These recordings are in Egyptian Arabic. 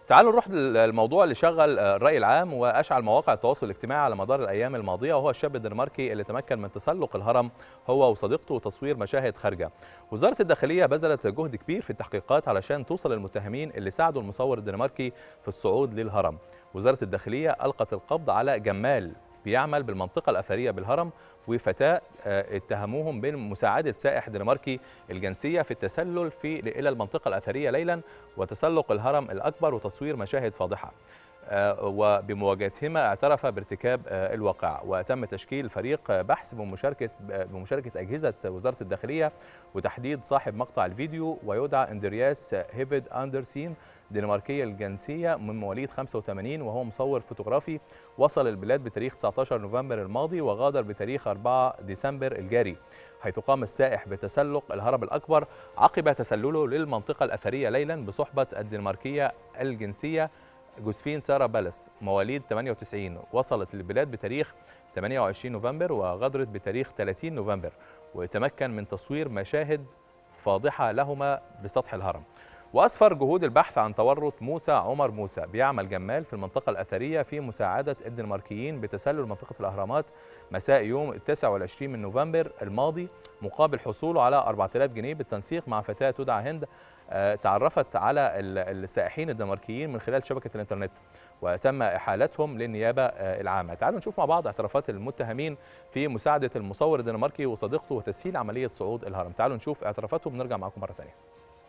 تعالوا نروح للموضوع اللي شغل الرأي العام وأشعل مواقع التواصل الاجتماعي على مدار الأيام الماضية وهو الشاب الدنماركي اللي تمكن من تسلق الهرم هو وصديقته وتصوير مشاهد خارجة. وزارة الداخلية بذلت جهد كبير في التحقيقات علشان توصل للمتهمين اللي ساعدوا المصور الدنماركي في الصعود للهرم. وزارة الداخلية ألقت القبض على جمال بيعمل بالمنطقة الأثرية بالهرم وفتاة اتهموهم بمساعدة سائح دنماركي الجنسية في التسلل في إلى المنطقة الأثرية ليلا وتسلق الهرم الأكبر وتصوير مشاهد فاضحة وبمواجهتهما اعترف بارتكاب الواقع وتم تشكيل فريق بحث بمشاركة بمشاركة أجهزة وزارة الداخلية وتحديد صاحب مقطع الفيديو ويدعى اندرياس هيفيد أندرسين دنماركية الجنسية من مواليد 85 وهو مصور فوتوغرافي وصل البلاد بتاريخ 19 نوفمبر الماضي وغادر بتاريخ 4 ديسمبر الجاري حيث قام السائح بتسلق الهرم الأكبر عقب تسلله للمنطقة الأثرية ليلا بصحبة الدنماركية الجنسية جوزفين سارة بالس مواليد 98 وصلت للبلاد بتاريخ 28 نوفمبر وغادرت بتاريخ 30 نوفمبر وتمكن من تصوير مشاهد فاضحة لهما بسطح الهرم وأسفر جهود البحث عن تورط موسى عمر موسى بيعمل جمال في المنطقة الأثرية في مساعدة الدنماركيين بتسلل منطقة الأهرامات مساء يوم 29 من نوفمبر الماضي مقابل حصوله على 4000 جنيه بالتنسيق مع فتاة تدعى هند تعرفت على السائحين الدنماركيين من خلال شبكة الإنترنت وتم إحالتهم للنيابة العامة تعالوا نشوف مع بعض اعترافات المتهمين في مساعدة المصور الدنماركي وصديقته وتسهيل عملية صعود الهرم تعالوا نشوف اعترافاتهم ونرجع معكم مرة ثانية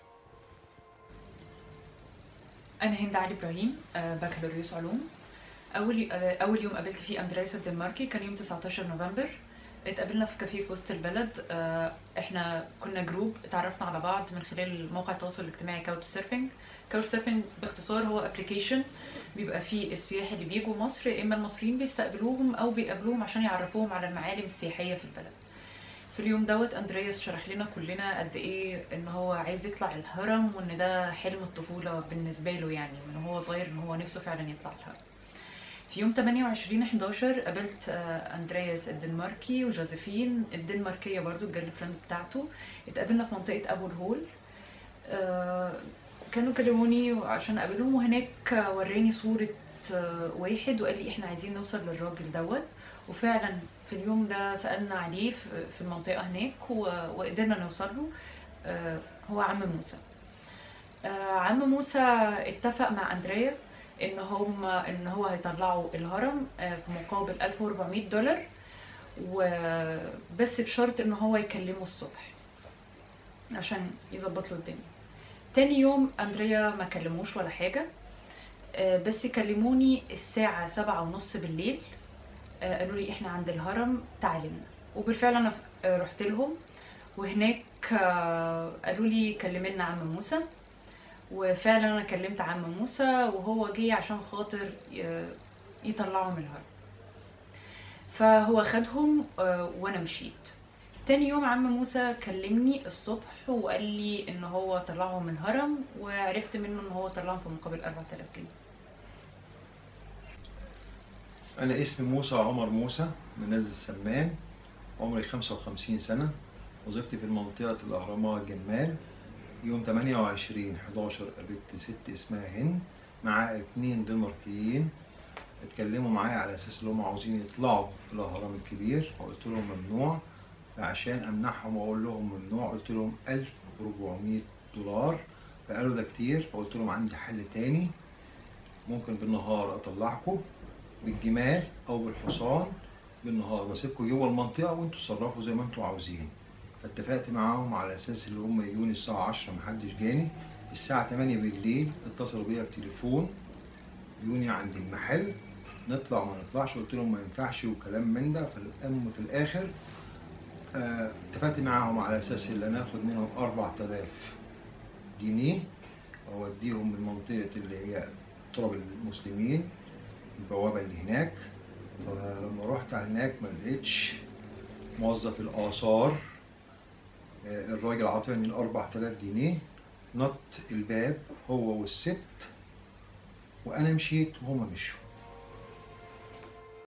أنا هند علي إبراهيم بكالوريوس علوم أول أول يوم قابلت فيه أندرياس الدنماركي كان يوم 19 نوفمبر اتقابلنا في كافيه في وسط البلد احنا كنا جروب اتعرفنا على بعض من خلال موقع التواصل الاجتماعي كاوتش سيرفنج كاوتش سيرفنج باختصار هو ابلكيشن بيبقى فيه السياح اللي بيجوا مصر يا اما المصريين بيستقبلوهم او بيقابلوهم عشان يعرفوهم على المعالم السياحيه في البلد في اليوم دوت اندرياس شرح لنا كلنا قد ايه ان هو عايز يطلع الهرم وان ده حلم الطفوله بالنسبه له يعني من هو صغير ان هو نفسه فعلا يطلع الهرم في يوم 28 11 قابلت اندرياس الدنماركي وجوزيفين الدنماركيه برضو الجيرل فريند بتاعته اتقابلنا في منطقه ابو الهول كانوا كلموني عشان اقابلهم وهناك وراني صوره واحد وقال لي احنا عايزين نوصل للراجل دوت وفعلا في اليوم ده سالنا عليه في المنطقه هناك وقدرنا نوصل له هو عم موسى عم موسى اتفق مع اندرياس ان هم ان هو هيطلعوا الهرم في مقابل 1400 دولار وبس بشرط ان هو يكلمه الصبح عشان يظبط له الدنيا تاني يوم اندريا ما كلموش ولا حاجة بس كلموني الساعة سبعة ونص بالليل قالوا لي احنا عند الهرم تعالمنا وبالفعل انا رحت لهم وهناك قالوا لي كلمنا عم موسى وفعلا انا كلمت عم موسى وهو جه عشان خاطر يطلعهم الهرم فهو خدهم وانا مشيت تاني يوم عم موسى كلمني الصبح وقال لي ان هو طلعهم من الهرم وعرفت منه ان هو طلعهم في مقابل 4000 جنيه انا اسمي موسى عمر موسى من نزل السمان عمري 55 سنه وظيفتي في منطقه الاهرامات جمال يوم 28 11 قابلت ست اسمها هند مع اتنين دنماركيين اتكلموا معايا على اساس ان هم عاوزين يطلعوا الاهرام الكبير وقلت لهم ممنوع فعشان امنعهم واقول لهم ممنوع قلت لهم 1400 دولار فقالوا ده كتير فقلت لهم عندي حل تاني ممكن بالنهار اطلعكم بالجمال او بالحصان بالنهار واسيبكم جوه المنطقه وانتوا تصرفوا زي ما انتوا عاوزين فاتفقت معاهم على اساس ان هم يجوني الساعه 10 محدش جاني الساعه 8 بالليل اتصلوا بيا بتليفون يوني عند المحل نطلع ما نطلعش قلت لهم ما ينفعش وكلام من ده فالام في الاخر آه اتفقت معاهم على اساس ان انا اخد منهم 4000 جنيه واوديهم من منطقه اللي هي تراب المسلمين البوابه اللي هناك فلما رحت على هناك ما لقيتش موظف الاثار الراجل عطاني ال 4000 جنيه نط الباب هو والست وانا مشيت وهما مشوا